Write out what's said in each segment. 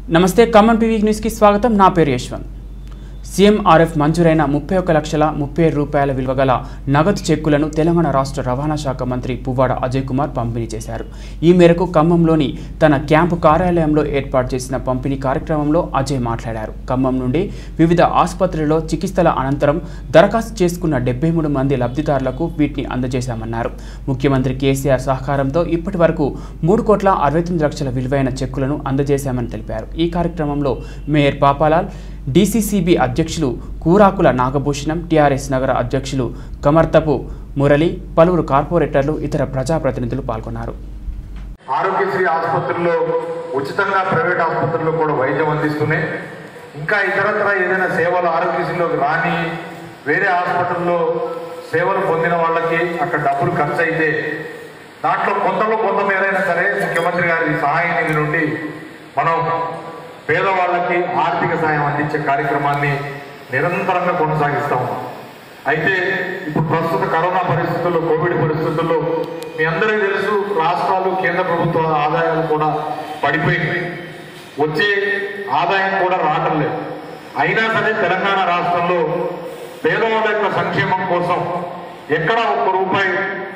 నమస్తే ఖమ్మం టీవీ న్యూస్కి స్వాగతం నా పేరు యశ్వంత్ సీఎంఆర్ఎఫ్ మంజూరైన ముప్పై ఒక్క లక్షల ముప్పై ఏడు రూపాయల విలువ గల నగదు చెక్కులను తెలంగాణ రాష్ట్ర రవాణా శాఖ మంత్రి పువ్వాడ అజయ్ కుమార్ పంపిణీ చేశారు ఈ మేరకు ఖమ్మంలోని తన క్యాంపు కార్యాలయంలో ఏర్పాటు చేసిన పంపిణీ కార్యక్రమంలో అజయ్ మాట్లాడారు ఖమ్మం నుండి వివిధ ఆసుపత్రులలో చికిత్సల అనంతరం దరఖాస్తు చేసుకున్న డెబ్బై మూడు మంది లబ్ధిదారులకు వీటిని అందజేశామన్నారు ముఖ్యమంత్రి కేసీఆర్ సహకారంతో ఇప్పటి వరకు మూడు కోట్ల అరవై తొమ్మిది లక్షల విలువైన చెక్కులను అందజేశామని తెలిపారు ఈ కార్యక్రమంలో మేయర్ పాపాలాల్ డీసీసీబీ అధ్యక్షులు కూరాకుల నాగభూషణం టీఆర్ఎస్ నగర అధ్యక్షులు కమర్తపు మురళి పలువురు కార్పొరేటర్లు ఇతర ప్రజాప్రతినిధులు పాల్గొన్నారు ఆరోగ్యశ్రీ ఆసుపత్రుల్లో ఉచితంగా ప్రైవేట్ ఆసుపత్రుల్లో కూడా వైద్యం అందిస్తున్నాయి ఇంకా ఇతరత్ర ఏదైనా సేవలు ఆరోగ్యశ్రీలోకి రాని వేరే హాస్పిటల్లో సేవలు పొందిన వాళ్ళకి అక్కడ డబ్బులు ఖర్చు అయితే దాంట్లో కొంతలో కొంత మేరైనా సరే ముఖ్యమంత్రి గారి సహాయ నిధి నుండి మనం పేదవాళ్ళకి ఆర్థిక సాయం అందించే కార్యక్రమాన్ని నిరంతరంగా కొనసాగిస్తా ఉన్నాం అయితే ఇప్పుడు ప్రస్తుత కరోనా పరిస్థితుల్లో కోవిడ్ పరిస్థితుల్లో మీ అందరికీ తెలుసు రాష్ట్రాలు కేంద్ర ప్రభుత్వ ఆదాయాలు కూడా పడిపోయింది వచ్చే ఆదాయం కూడా రావటం లేదు అయినా సరే తెలంగాణ రాష్ట్రంలో పేదవాళ్ళ యొక్క సంక్షేమం కోసం ఎక్కడ ఒక్క రూపాయి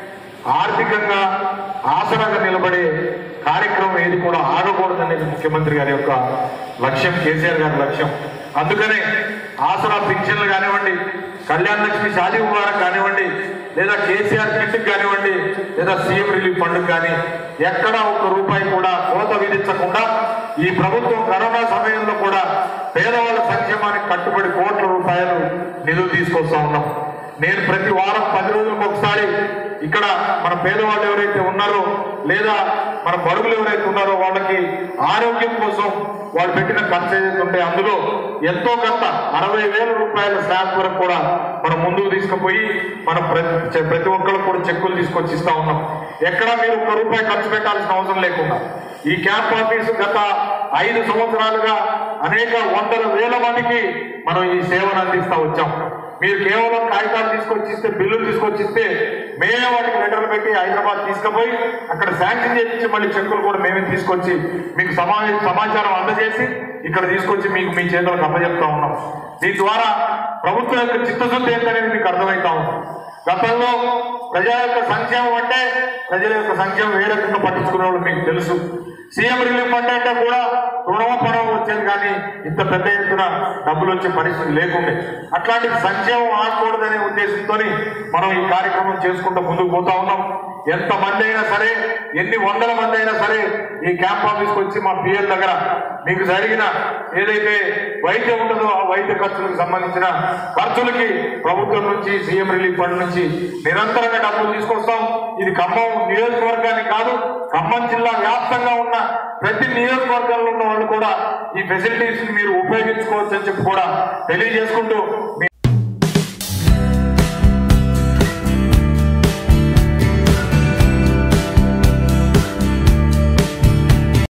ఆర్థికంగా ఆసరాగా నిలబడే కార్యక్రమం ఏది కూడా ఆగకూడదనేది ముఖ్యమంత్రి గారి యొక్క లక్ష్యం కేసీఆర్ గారి లక్ష్యం అందుకనే ఆసరా పింఛన్లు కానివ్వండి కళ్యాణ లక్ష్మి షాదీ ముబారక్ కానివ్వండి లేదా కేసీఆర్ కిట్ కానివ్వండి లేదా సీఎం రిలీఫ్ ఫండ్ కానీ ఎక్కడా ఒక్క రూపాయి కూడా కోత విధించకుండా ఈ ప్రభుత్వం కరోనా సమయంలో కూడా పేదవాళ్ళ సంక్షేమానికి కట్టుబడి కోట్ల రూపాయలు నిధులు తీసుకొస్తా ఉన్నాం నేను ప్రతి వారం పది రోజులకు ఒకసారి ఇక్కడ మన పేదవాళ్ళు ఎవరైతే ఉన్నారో లేదా మన బడుగులు ఎవరైతే ఉన్నారో వాళ్ళకి ఆరోగ్యం కోసం వాళ్ళు పెట్టిన ఖర్చు ఏదైతే ఉంటే అందులో ఎంతో కొంత అరవై వేల రూపాయల స్లాబ్ వరకు కూడా మనం ముందుకు తీసుకుపోయి మనం ప్రతి ప్రతి ఒక్కరికి కూడా చెక్కులు తీసుకొచ్చి ఇస్తా ఉన్నాం ఎక్కడ మీరు ఒక్క రూపాయి ఖర్చు పెట్టాల్సిన అవసరం లేకుండా ఈ క్యాంప్ ఆఫీసు గత ఐదు సంవత్సరాలుగా అనేక వందల వేల మందికి మనం ఈ సేవను అందిస్తా వచ్చాం మీరు కేవలం కాగితాలు తీసుకొచ్చిస్తే బిల్లులు తీసుకొచ్చిస్తే మేమే వాటికి లెటర్లు పెట్టి హైదరాబాద్ తీసుకుపోయి అక్కడ శాంక్షన్ చేయించి మళ్ళీ చెక్కులు కూడా మేమే తీసుకొచ్చి మీకు సమా సమాచారం అందజేసి ఇక్కడ తీసుకొచ్చి మీకు మీ చేతులకు అప్పచెప్తా ఉన్నాం దీని ద్వారా ప్రభుత్వం యొక్క చిత్తశుద్ధి ఏంటనేది మీకు అర్థమవుతా ఉంది గతంలో ప్రజల యొక్క సంక్షేమం అంటే ప్రజల యొక్క సంక్షేమం ఏ రకంగా పట్టించుకునే వాళ్ళు మీకు తెలుసు సీఎం రిలీఫ్ ఫండ్ అంటే కూడా రుణపరం వచ్చేది కానీ ఇంత పెద్ద ఎత్తున డబ్బులు వచ్చే పరిస్థితి లేకుండే అట్లాంటి సంక్షేమం ఆగకూడదనే ఉద్దేశంతో మనం ఈ కార్యక్రమం చేసుకుంటూ ముందుకు పోతా ఉన్నాం ఎంత మంది అయినా సరే ఎన్ని వందల మంది అయినా సరే ఈ క్యాంప్ ఆఫీస్కి వచ్చి మా పిఎల్ దగ్గర మీకు జరిగిన ఏదైతే వైద్యం ఉంటుందో ఆ వైద్య ఖర్చులకు సంబంధించిన ఖర్చులకి ప్రభుత్వం నుంచి సీఎం రిలీఫ్ ఫండ్ నుంచి నిరంతరంగా డబ్బులు తీసుకొస్తాం ఇది ఖమ్మం నియోజకవర్గానికి కాదు ఖమ్మం జిల్లా వ్యాప్తంగా ఉన్న ప్రతి నియోజకవర్గంలో ఉన్న వాళ్ళు కూడా ఈ ఫెసిలిటీస్ మీరు ఉపయోగించుకోవచ్చు అని చెప్పి కూడా తెలియజేసుకుంటూ